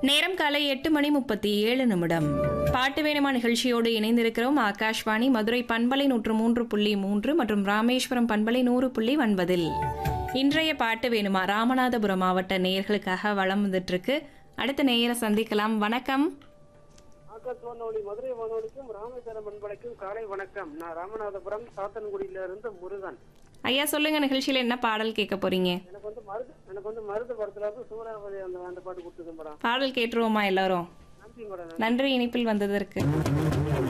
நேரம் காலை எட்டு மணி முப்பத்தி ஏழு நிமிடம் பாட்டு வேணுமா நிகழ்ச்சியோடு இணைந்திருக்கிறோம் ஆகாஷ்வாணி மதுரை பண்பலை நூற்று மூன்று புள்ளி மூன்று மற்றும் ராமேஸ்வரம் பண்பலை நூறு புள்ளி ஒன்பதில் இன்றைய பாட்டு வேணுமா ராமநாதபுரம் மாவட்ட நேயர்களுக்காக வளம் வந்துட்டு இருக்கு அடுத்த நேயரை சந்திக்கலாம் வணக்கம் ஆகாஷ் வானொலி மதுரை வானொலிக்கும் ராமேஸ்வரம் பண்பலைக்கும் காலை வணக்கம் நான் ராமநாதபுரம் சாத்தன்குடியில இருந்து முருகன் ஐயா சொல்லுங்க நிகழ்ச்சியில என்ன பாடல் கேட்க போறீங்க எனக்கு வந்து மருது எனக்கு வந்து மருது படத்துல இருந்து சூறாவளி அந்த அந்த பாட்டு கொடுத்துருக்கேன் மேடம் பாடல் கேட்டுருவோமா எல்லாரும் நன்றி மேடம் நன்றி இனிப்பில் வந்ததற்கு